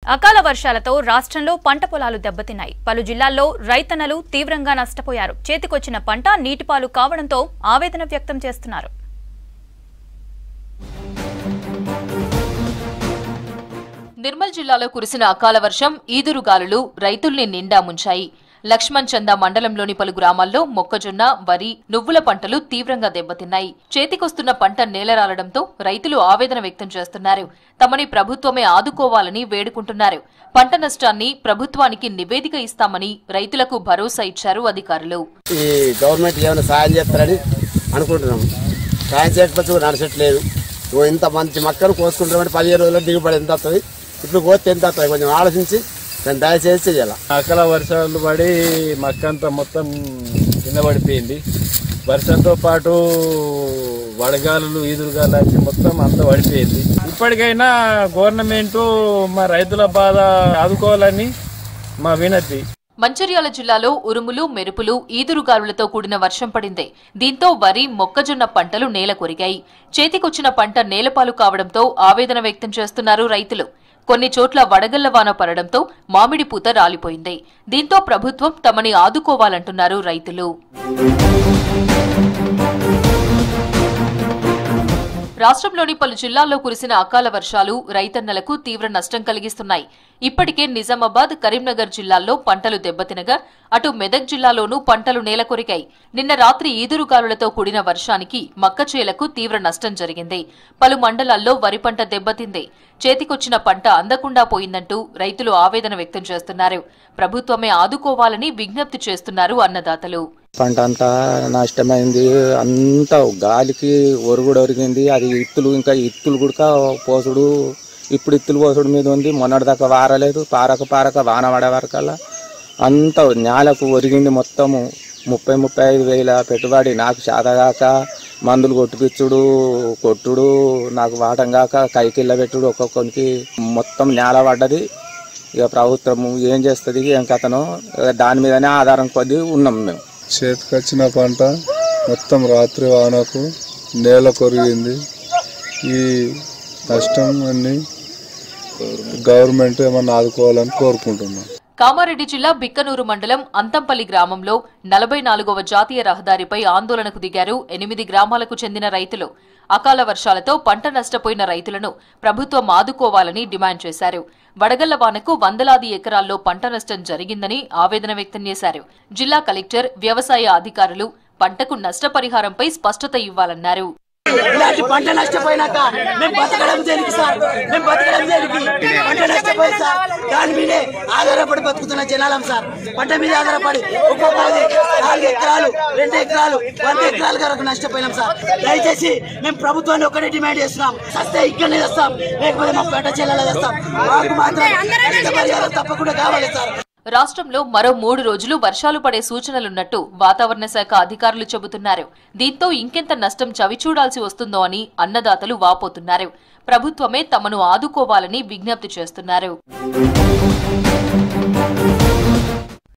అకాల వర్షాలతో రాష్ట్రంలో పంట పొలాలు దెబ్బతిన్నాయి పలు జిల్లాల్లో రైతన్నలు తీవ్రంగా నష్టపోయారు చేతికొచ్చిన పంట నీటిపాలు కావడంతో ఆవేదన వ్యక్తం చేస్తున్నారు నిర్మల్ జిల్లాలో కురిసిన అకాల వర్షం ఈదురుగాలులు రైతుల్ని నిండా ముంచాయి లక్ష్మణ్ చంద మండలంలోని పలు గ్రామాల్లో మొక్కజొన్న వరి నువ్వుల పంటలు తీవ్రంగా దెబ్బతిన్నాయి చేతికొస్తున్న పంట నేలరాలడంతో రైతులు ఆవేదన వ్యక్తం చేస్తున్నారు తమని ప్రభుత్వమే ఆదుకోవాలని వేడుకుంటున్నారు పంట నష్టాన్ని ప్రభుత్వానికి నివేదిక ఇస్తామని రైతులకు భరోసా ఇచ్చారు అధికారులు ఈ గవర్నమెంట్ ఏమైనా సాయం చేస్తారని అనుకుంటున్నాం సాయం చేయకపోతే కూడా నడచట్లేదు ఓ ఇంత మంచి మొక్కలు కోసుకుంటామంటే పదిహేను రోజుల్లో దిగుబడి ఎంత వస్తుంది ఇప్పుడు కోస్తే ఎంత వస్తుంది కొంచెం ఆలోచించి దాన్ని దయచేసి చెయ్యాలి అకాల వర్షాలు పడి మక్కంతా మొత్తం కింద పడిపోయింది వర్షంతో పాటు వడగాలులు ఈదురుగాలు వచ్చి మొత్తం అంతా పడిపోయింది ఇప్పటికైనా గవర్నమెంట్ మా రైతుల బాధ ఆదుకోవాలని మా వినతి మంచిర్యాల జిల్లాలో ఉరుములు మెరుపులు ఈదురుగాలులతో కూడిన వర్షం పడింది దీంతో వరి మొక్కజొన్న పంటలు నేల కొరిగాయి చేతికొచ్చిన పంట నేలపాలు కావడంతో ఆవేదన వ్యక్తం చేస్తున్నారు రైతులు కొన్ని చోట్ల వడగళ్ల వాన పడడంతో మామిడి పూత రాలిపోయింది దీంతో ప్రభుత్వం తమని ఆదుకోవాలంటున్నారు రైతులు రాష్ట్రంలోని పలు జిల్లాల్లో కురిసిన అకాల వర్షాలు రైతన్నలకు తీవ్ర నష్టం కలిగిస్తున్నాయి ఇప్పటికే నిజామాబాద్ కరీంనగర్ జిల్లాల్లో పంటలు దెబ్బతినగా అటు మెదక్ జిల్లాలోనూ పంటలు నేలకొరిగాయి నిన్న రాత్రి ఈదురుగాలులతో కూడిన వర్షానికి మక్కచేలకు తీవ్ర నష్టం జరిగింది పలు మండలాల్లో వరి పంట దెబ్బతింది చేతికొచ్చిన పంట అందకుండా పోయిందంటూ రైతులు ఆవేదన వ్యక్తం చేస్తున్నారు ప్రభుత్వమే ఆదుకోవాలని విజ్ఞప్తి చేస్తున్నారు అన్నదాతలు పంట అంతా నష్టమైంది అంతా గాలికి ఒరుగుడు ఒరిగింది అది ఇత్తులు ఇంకా ఇత్తులు కూడా పోసుడు ఇప్పుడు ఇత్తులు పోసుడు మీద ఉంది మొన్నటిదాకా వారలేదు పారక పారక వాన పడే వరకల్లా అంతా నేలకు ఒరిగింది మొత్తము ముప్పై ముప్పై ఐదు వేల పెట్టుబడి నాకు శాతగాక మందులు కొట్టుపిచ్చుడు కొట్టుడు నాకు వాటం కాక కైకిళ్ళ పెట్టుడు ఒక్కొక్కరికి మొత్తం నేల పడ్డది ఇక ప్రభుత్వం ఏం చేస్తుంది ఏం కథనో దాని మీదనే ఆధారం కొద్ది ఉన్నాం మేము చేతికొచ్చిన పంట మొత్తం రాత్రి వానకు నేల కొరిగింది ఈ నష్టం అన్ని గవర్నమెంట్ ఏమన్నా ఆదుకోవాలని కోరుకుంటున్నాం కామారెడ్డి జిల్లా బిక్కనూరు మండలం అంతంపల్లి గ్రామంలో నలభై నాలుగవ జాతీయ రహదారిపై ఆందోళనకు దిగారు ఎనిమిది గ్రామాలకు చెందిన రైతులు అకాల వర్షాలతో పంట నష్టపోయిన రైతులను ప్రభుత్వం ఆదుకోవాలని డిమాండ్ చేశారు వడగళ్ల వానకు వందలాది ఎకరాల్లో పంట నష్టం జరిగిందని ఆవేదన వ్యక్తం చేశారు జిల్లా కలెక్టర్ వ్యవసాయ అధికారులు పంటకు నష్టపరిహారంపై స్పష్టత ఇవ్వాలన్నారు ఇలాంటి పంట నష్టపోయినాక మేము బతకడం దేనికి సార్ మేము బతకడం దేనికి పంట నష్టపోయి సార్ దాని మీదే ఆధారపడి బతుకుతున్న జనాలం సార్ పంట మీద ఆధారపడి ఒక్కొక్కది నాలుగు ఎకరాలు రెండు ఎకరాలు వంద ఎకరాల వరకు నష్టపోయినాం సార్ దయచేసి మేము ప్రభుత్వాన్ని ఒకటే డిమాండ్ చేస్తున్నాం సస్తే ఇక్కడనే తెస్తాం లేకపోతే మా పంట చెల్లెలా తెస్తాం మాకు మాత్రం నష్టపరిహారం తప్పకుండా కావాలి సార్ రాష్ట్రంలో మరో మూడు రోజులు వర్షాలు పడే సూచనలున్నట్టు వాతావరణ శాఖ అధికారులు చెబుతున్నారు దీంతో ఇంకెంత నష్టం చవిచూడాల్సి వస్తుందో అని అన్నదాతలు వాపోతున్నారు ప్రభుత్వమే తమను ఆదుకోవాలని విజ్ఞప్తి చేస్తున్నారు